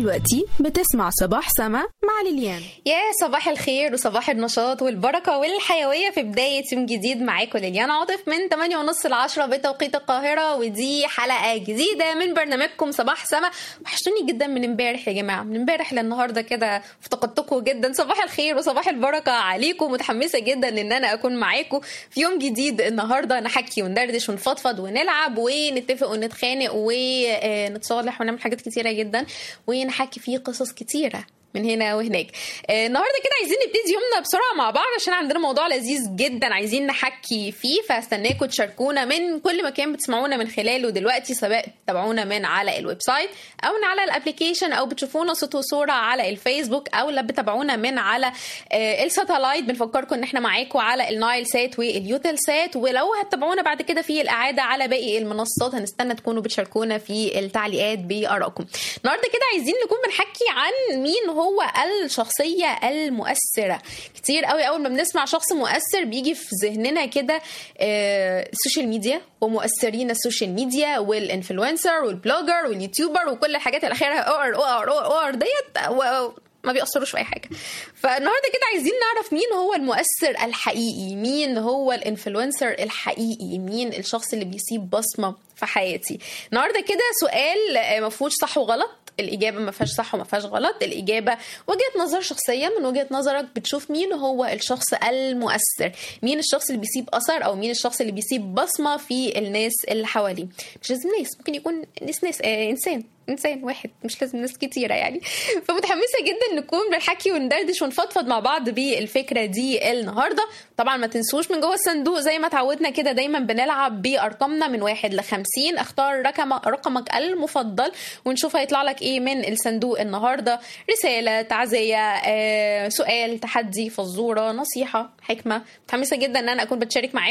دلوقتي بتسمع صباح سما مع ليليان يا صباح الخير وصباح النشاط والبركة والحيوية في بداية يوم جديد معاكم ليليان عاطف من 8 ونص ل 10 بتوقيت القاهرة ودي حلقة جديدة من برنامجكم صباح سما وحشتوني جدا من امبارح يا جماعة من امبارح للنهاردة كده افتقدتكم جدا صباح الخير وصباح البركة عليكم متحمسة جدا ان انا اكون معاكم في يوم جديد النهاردة نحكي وندردش ونفضفض ونلعب ونتفق ونتخانق ونتصالح ونعمل حاجات كتيرة جدا ونحكي فيه قصص كتيرة من هنا وهناك آه، النهارده كده عايزين نبتدي يومنا بسرعه مع بعض عشان عندنا موضوع لذيذ جدا عايزين نحكي فيه فاستناكم تشاركونا من كل مكان بتسمعونا من خلاله دلوقتي سواء تتابعونا من على الويب سايت او من على الابلكيشن او بتشوفونا صوت وصوره على الفيسبوك او لا بتابعونا من على آه، الساتلايت بنفكركم ان احنا معاكم على النايل سات واليوتل سات ولو هتتابعونا بعد كده في الاعاده على باقي المنصات هنستنى تكونوا بتشاركونا في التعليقات بارائكم النهارده كده عايزين نكون بنحكي عن مين هو الشخصيه المؤثره كتير قوي اول ما بنسمع شخص مؤثر بيجي في ذهننا كده آه، السوشيال ميديا ومؤثرين السوشيال ميديا والانفلونسر والبلوجر واليوتيوبر وكل الحاجات اللي اخرها اور اور اور اور ديت و- ما بيأثروش في اي حاجه فالنهارده كده عايزين نعرف مين هو المؤثر الحقيقي مين هو الانفلونسر الحقيقي مين الشخص اللي بيسيب بصمه في حياتي النهارده كده سؤال آه، ما فيهوش صح وغلط الإجابة ما فيهاش صح وما فيهاش غلط الإجابة وجهة نظر شخصية من وجهة نظرك بتشوف مين هو الشخص المؤثر مين الشخص اللي بيسيب أثر أو مين الشخص اللي بيسيب بصمة في الناس اللي حواليه مش لازم ناس ممكن يكون ناس ناس آه إنسان انسان واحد مش لازم ناس كتيره يعني فمتحمسه جدا نكون بنحكي وندردش ونفضفض مع بعض بالفكره دي النهارده طبعا ما تنسوش من جوه الصندوق زي ما اتعودنا كده دايما بنلعب بارقامنا من واحد ل 50 اختار رقم رقمك المفضل ونشوف هيطلع لك ايه من الصندوق النهارده رساله تعزيه آه، سؤال تحدي فزوره نصيحه حكمه متحمسه جدا ان انا اكون بتشارك معاكم